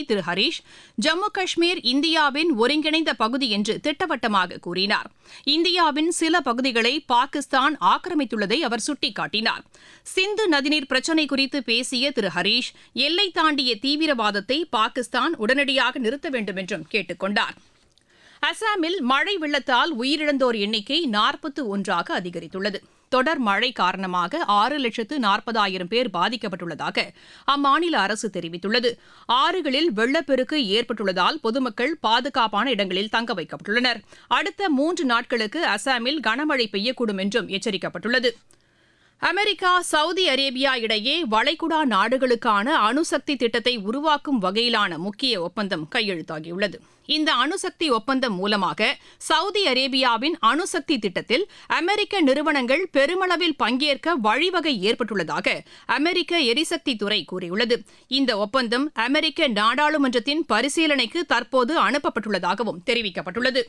திரு ஹரீஷ் ஜம்மு காஷ்மீர் இந்தியாவின் ஒருங்கிணைந்த பகுதி என்று திட்டவட்டமாக கூறினார் இந்தியாவின் சில பகுதிகளை பாகிஸ்தான் ஆக்கிரமித்துள்ளதை அவர் சுட்டிக்காட்டினார் சிந்து நதிநீர் பிரச்சினை குறித்து பேசிய திரு ஹரீஷ் எல்லை தாண்டிய தீவிரவாதத்தை பாகிஸ்தான் உடனடியாக நிறுத்த வேண்டும் என்றும் கேட்டுக் கொண்டார் அசாமில் மழை வெள்ளத்தால் உயிரிழந்தோர் எண்ணிக்கை நாற்பத்து ஒன்றாக அதிகரித்துள்ளது தொடர் மழை காரணமாக ஆறு லட்சத்து நாற்பதாயிரம் பேர் பாதிக்கப்பட்டுள்ளதாக அம்மாநில அரசு தெரிவித்துள்ளது ஆறுகளில் வெள்ளப்பெருக்கு ஏற்பட்டுள்ளதால் பொதுமக்கள் பாதுகாப்பான இடங்களில் தங்க வைக்கப்பட்டுள்ளனர் அடுத்த மூன்று நாட்களுக்கு அசாமில் கனமழை பெய்யக்கூடும் என்றும் எச்சரிக்கப்பட்டுள்ளது அமெரிக்கா சவுதி அரேபியா இடையே வளைகுடா நாடுகளுக்கான அணுசக்தி திட்டத்தை உருவாக்கும் வகையிலான முக்கிய ஒப்பந்தம் கையெழுத்தாகியுள்ளது இந்த அணுசக்தி ஒப்பந்தம் மூலமாக சவுதி அரேபியாவின் அணுசக்தி திட்டத்தில் அமெரிக்க நிறுவனங்கள் பெருமளவில் பங்கேற்க வழிவகை ஏற்பட்டுள்ளதாக அமெரிக்க எரிசக்தி துறை கூறியுள்ளது இந்த ஒப்பந்தம் அமெரிக்க நாடாளுமன்றத்தின் பரிசீலனைக்கு தற்போது அனுப்பப்பட்டுள்ளதாகவும் தெரிவிக்கப்பட்டுள்ளது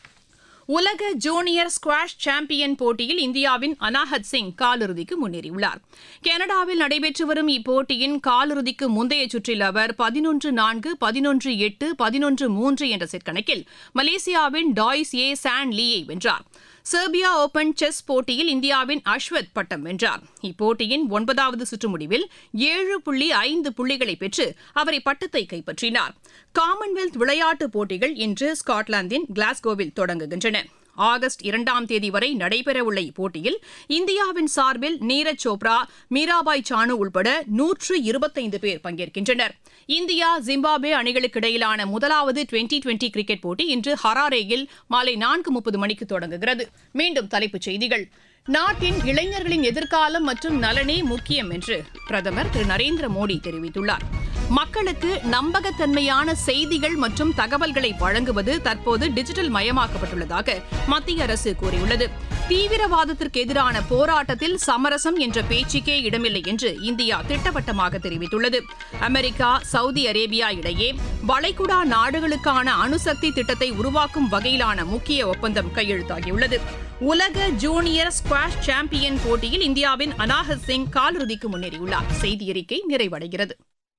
உலக ஜூனியர் ஸ்குவாஷ் சாம்பியன் போட்டியில் இந்தியாவின் அனாஹத் சிங் காலிறுதிக்கு முன்னேறியுள்ளார் கனடாவில் நடைபெற்று வரும் இப்போட்டியின் காலிறுதிக்கு முந்தைய சுற்றில் அவர் பதினொன்று நான்கு பதினொன்று எட்டு பதினொன்று மூன்று என்ற செட் கணக்கில் மலேசியாவின் டாய்ஸ் ஏ சான் லீயை வென்றார் செர்பியா ஓபன் செஸ் போட்டியில் இந்தியாவின் அஸ்வத் பட்டம் வென்றார் இப்போட்டியின் ஒன்பதாவது சுற்று முடிவில் ஏழு புள்ளி ஐந்து புள்ளிகளை பெற்று அவர் இப்பட்டத்தை கைப்பற்றினார் காமன்வெல்த் விளையாட்டுப் போட்டிகள் இன்று ஸ்காட்லாந்தின் கிளாஸ்கோவில் தொடங்குகின்றன ஆகஸ்ட் இரண்டாம் தேதி வரை நடைபெறவுள்ள இப்போட்டியில் இந்தியாவின் சார்பில் நீரஜ் சோப்ரா மீராபாய் சானு உள்பட நூற்று இருபத்தைந்து பேர் பங்கேற்கின்றனர் இந்தியா ஜிம்பாப்வே அணிகளுக்கு இடையிலான முதலாவது டுவெண்டி டுவெண்டி கிரிக்கெட் போட்டி இன்று ஹராரேயில் மாலை நான்கு முப்பது மணிக்கு தொடங்குகிறது மீண்டும் தலைப்புச் செய்திகள் நாட்டின் இளைஞர்களின் எதிர்காலம் மற்றும் நலனே முக்கியம் என்று பிரதமர் திரு நரேந்திர மோடி தெரிவித்துள்ளார் மக்களுக்கு நம்பகத்தன்மையான செய்திகள் மற்றும் தகவல்களை வழங்குவது தற்போது டிஜிட்டல் மயமாக்கப்பட்டுள்ளதாக மத்திய அரசு கூறியுள்ளது தீவிரவாதத்திற்கு எதிரான போராட்டத்தில் சமரசம் என்ற பேச்சுக்கே இடமில்லை என்று இந்தியா திட்டவட்டமாக தெரிவித்துள்ளது அமெரிக்கா சவுதி அரேபியா இடையே வளைகுடா நாடுகளுக்கான அணுசக்தி திட்டத்தை உருவாக்கும் வகையிலான முக்கிய ஒப்பந்தம் கையெழுத்தாகியுள்ளது உலக ஜூனியர் ஸ்குவாஷ் சாம்பியன் போட்டியில் இந்தியாவின் அனாஹத் சிங் காலிறுதிக்கு முன்னேறியுள்ளார் செய்தி அறிக்கை நிறைவடைகிறது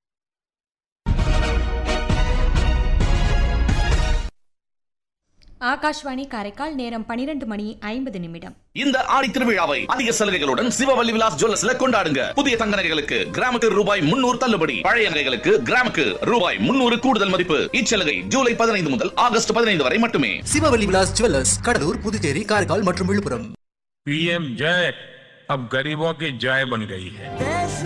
ஆகாஷ்வாணி காரைக்கால் நேரம் பனிரெண்டு மணி ஐம்பது நிமிடம் இந்த ஆடி திருவிழாவை அதிக சலுகைகளுடன் சிவவல்லி விலாஸ் ஜுவல்லர்ஸ்ல கொண்டாடுங்க புதிய தங்க நகைகளுக்கு கிராமுக்கு ரூபாய் முன்னூறு தள்ளுபடி பழைய நகைகளுக்கு கிராமுக்கு ரூபாய் முன்னூறு கூடுதல் மதிப்பு இச்சலுகை ஜூலை பதினைந்து முதல் ஆகஸ்ட் பதினைந்து வரை மட்டுமே சிவவல்லி விலாஸ் ஜுவல்லர்ஸ் கடலூர் புதுச்சேரி காரைக்கால் மற்றும் விழுப்புரம் पीएम जय अब गरीबों की जय बन गई है